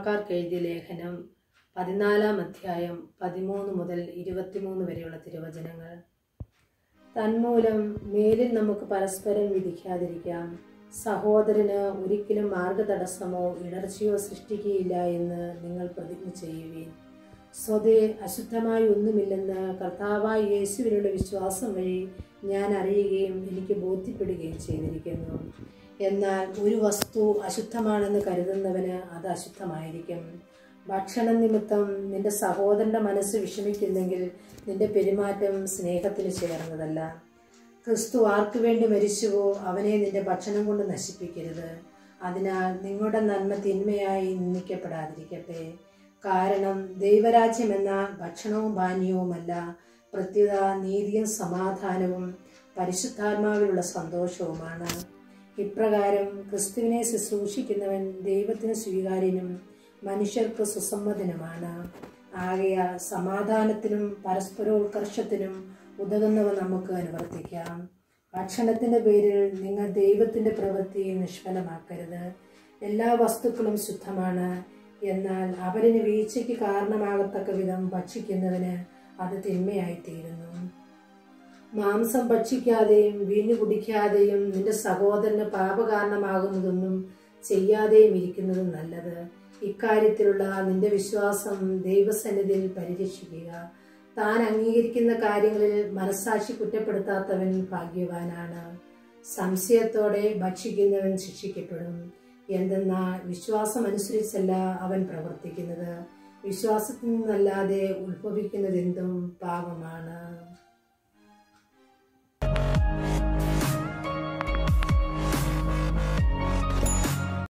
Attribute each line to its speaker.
Speaker 1: റോമാക്കാർക്ക് എഴുതിയ ലേഖനം പതിനാലാം അധ്യായം പതിമൂന്ന് മുതൽ ഇരുപത്തിമൂന്ന് വരെയുള്ള തിരുവചനങ്ങൾ തന്മൂലം മേലിൽ നമുക്ക് പരസ്പരം വിധിക്കാതിരിക്കാം സഹോദരന് ഒരിക്കലും മാർഗതടസ്സമോ ഇടർച്ചയോ സൃഷ്ടിക്കുകയില്ല എന്ന് നിങ്ങൾ പ്രതിജ്ഞ ചെയ്യുവീൻ സ്വതേ അശുദ്ധമായി ഒന്നുമില്ലെന്ന് കർത്താവായ യേശുവിനുള്ള വിശ്വാസം വഴി ഞാൻ അറിയുകയും എനിക്ക് ബോധ്യപ്പെടുകയും ചെയ്തിരിക്കുന്നു എന്നാൽ ഒരു വസ്തു അശുദ്ധമാണെന്ന് കരുതുന്നവന് അത് അശുദ്ധമായിരിക്കും ഭക്ഷണം നിമിത്തം നിന്റെ സഹോദരന്റെ മനസ്സ് വിഷമിക്കുന്നെങ്കിൽ നിന്റെ പെരുമാറ്റം സ്നേഹത്തിന് ചേർന്നതല്ല ക്രിസ്തു ആർക്കു വേണ്ടി മരിച്ചുവോ അവനെ നിന്റെ ഭക്ഷണം കൊണ്ട് നശിപ്പിക്കരുത് അതിനാൽ നിങ്ങളുടെ നന്മ തിന്മയായി നിന്ദിക്കപ്പെടാതിരിക്കട്ടെ കാരണം ദൈവരാജ്യം എന്ന ഭക്ഷണവും പാനീയവുമല്ല പ്രത്യുത നീതിയും സമാധാനവും പരിശുദ്ധാത്മാവിലുള്ള സന്തോഷവുമാണ് ഇപ്രകാരം ക്രിസ്തുവിനെ ശുശ്രൂഷിക്കുന്നവൻ ദൈവത്തിന് സ്വീകാര്യനും മനുഷ്യർക്ക് സുസമ്മതനുമാണ് ആകയാൽ സമാധാനത്തിനും പരസ്പരോത്കർഷത്തിനും ഉതകുന്നവ നമുക്ക് അനുവർത്തിക്കാം ഭക്ഷണത്തിന്റെ പേരിൽ നിങ്ങൾ ദൈവത്തിന്റെ പ്രവൃത്തി നിഷ്ഫലമാക്കരുത് എല്ലാ വസ്തുക്കളും ശുദ്ധമാണ് എന്നാൽ അവരിന് വീഴ്ചയ്ക്ക് കാരണമാകത്തക്ക വിധം ഭക്ഷിക്കുന്നവന് അത് തിന്മയായിത്തീരുന്നു മാംസം ഭക്ഷിക്കാതെയും വീഞ്ഞു കുടിക്കാതെയും നിന്റെ സഹോദരന് പാപകാരണമാകുന്നതൊന്നും ചെയ്യാതെയും ഇരിക്കുന്നതും നല്ലത് ഇക്കാര്യത്തിലുള്ള നിന്റെ വിശ്വാസം ദൈവസന്നിധിയിൽ പരിരക്ഷിക്കുക താൻ അംഗീകരിക്കുന്ന കാര്യങ്ങളിൽ മനസ്സാക്ഷി കുറ്റപ്പെടുത്താത്തവൻ ഭാഗ്യവാനാണ് സംശയത്തോടെ ഭക്ഷിക്കുന്നവൻ ശിക്ഷിക്കപ്പെടും എന്തെന്നാൽ വിശ്വാസമനുസരിച്ചല്ല അവൻ പ്രവർത്തിക്കുന്നത് വിശ്വാസത്തിൽ നിന്നല്ലാതെ ഉത്ഭവിക്കുന്നതെന്തും പാപമാണ്